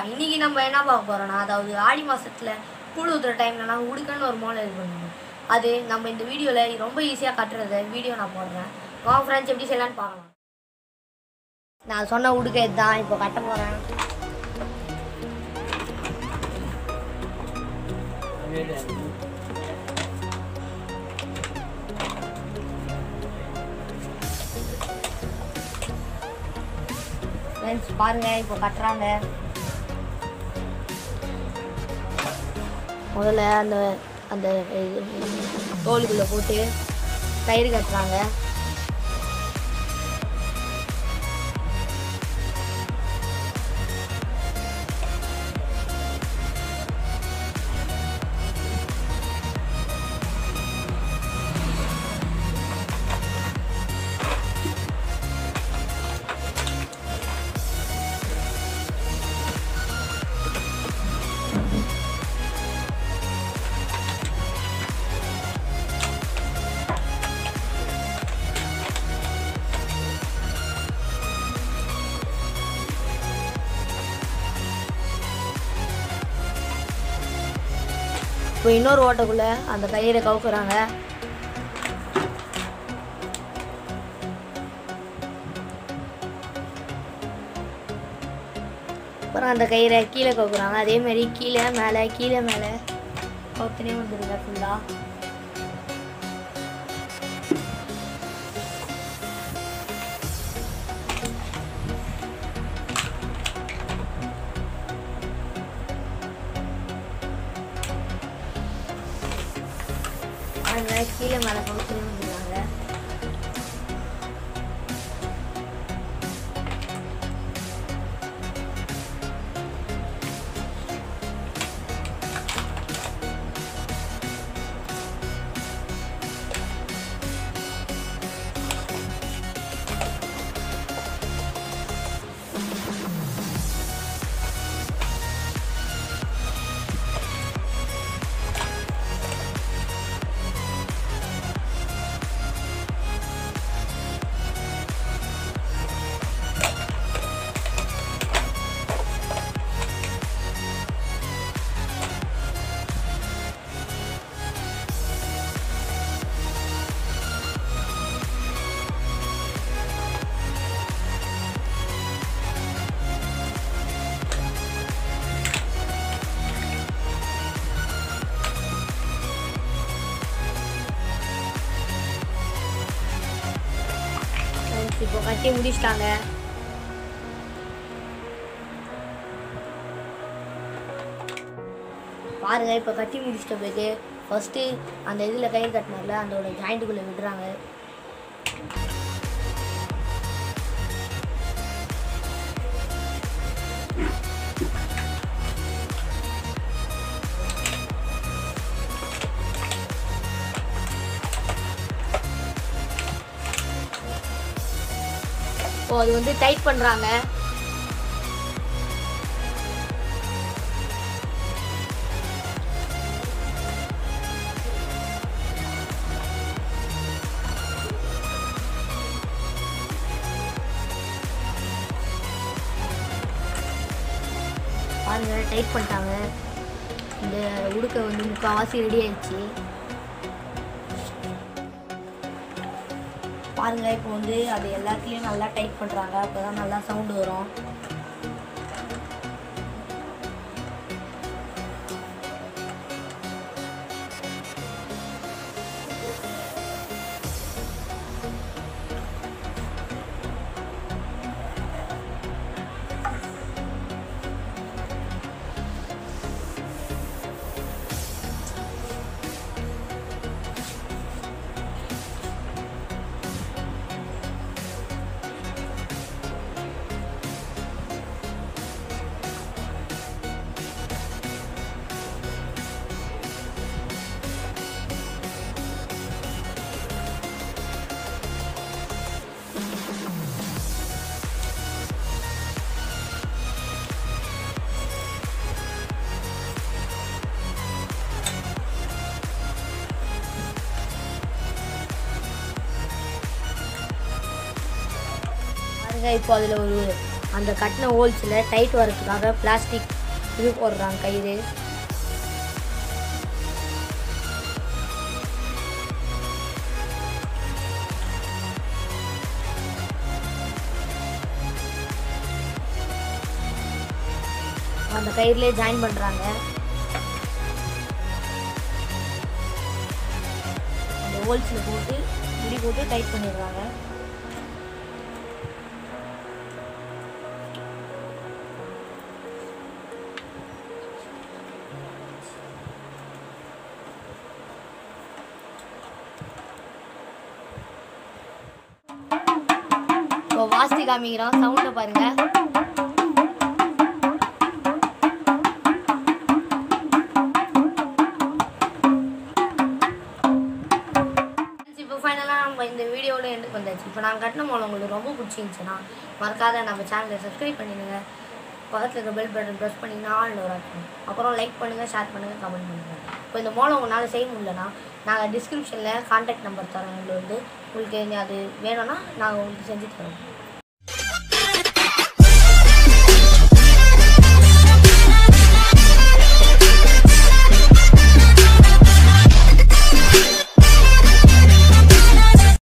இன்னைக்கு நம்ம என்ன பார்க்க போறோம்னா அதாவது ஆடி மாசத்துல கூழ் ஊத்துற டைம்ல நான் உடுக்கன்னு ஒரு மோளை இது பண்ணுவோம் அது நம்ம இந்த வீடியோவில் ரொம்ப ஈஸியாக கட்டுறத வீடியோ நான் போடுறேன் வாங்க ஃப்ரெண்ட்ஸ் எப்படி செய்யலான்னு பார்க்கலாம் நான் சொன்ன உடுக்க இதுதான் இப்போ கட்ட போகிறேன் ஃப்ரெண்ட்ஸ் பாருங்க இப்போ கட்டுறாங்க முதல்ல அந்த அந்த இது தோலுக்குள்ளே போட்டு கயிறு கட்டுறாங்க இப்போ இன்னொரு ஓட்டைக்குள்ளே அந்த கயிறை கவுக்குறாங்க அப்புறம் அந்த கயிறை கீழே கவுக்குறாங்க அதே மாதிரி கீழே மேலே கீழே மேலே கவுத்துனே வந்துடுங்க ஃபுல்லாக அதனால கீழே மேலே கவுத்துனே வந்துடுறாங்க Friends, இப்போ கட்டி முடிச்சிட்டாங்க பாருங்க இப்போ கட்டி முடிச்சிட்ட பிறகு ஃபர்ஸ்ட்டு அந்த இதில் கயிறு கட்டினார்ல அதோட ஜாயிண்ட்டுக்குள்ளே விடுறாங்க ஓ அது வந்து டைட் பண்ணுறாங்க பாருங்க டைட் பண்ணிட்டாங்க இந்த உடுக்க வந்து முக்கால்வாசி ரெடி ஆயிடுச்சு பாருங்க இப்போ வந்து அது எல்லாத்தையும் நல்லா டைட் பண்ணுறாங்க அப்போ தான் நல்லா சவுண்டு வரும் பாருங்க இப்போ அதில் ஒரு அந்த கட்டின ஹோல்ஸில் டைட் வரதுக்காக பிளாஸ்டிக் இது போடுறாங்க கயிறு அந்த கயிறுலேயே ஜாயின் பண்ணுறாங்க அந்த ஹோல்ஸில் போட்டு முடி போட்டு டைட் பண்ணிடுறாங்க இப்போ வாஸ்தி காமிக்கிறோம் சவுண்டை பாருங்க இப்போ ஃபைனலாக நம்ம இந்த வீடியோட எண்டுக்கு வந்தாச்சு இப்போ நாங்கள் கட்டின மூலம் உங்களுக்கு ரொம்ப பிடிச்சிருந்துச்சுன்னா மறக்காத நம்ம சேனலை சப்ஸ்கிரைப் பண்ணிடுங்க பக்கத்தில் இருக்க பெல் பட்டன் ப்ரெஸ் பண்ணிங்கன்னா ஆல் ஒரு அப்புறம் லைக் பண்ணுங்கள் ஷேர் பண்ணுங்கள் கமெண்ட் பண்ணுங்கள் இப்போ இந்த மூலம் உங்களால் செய்ய முடியலன்னா நாங்கள் டிஸ்கிரிப்ஷனில் கான்டாக்ட் நம்பர் தரோம் எங்களுக்கு வந்து உங்களுக்கு அது வேணும்னா நாங்கள் உங்களுக்கு செஞ்சு தரோம்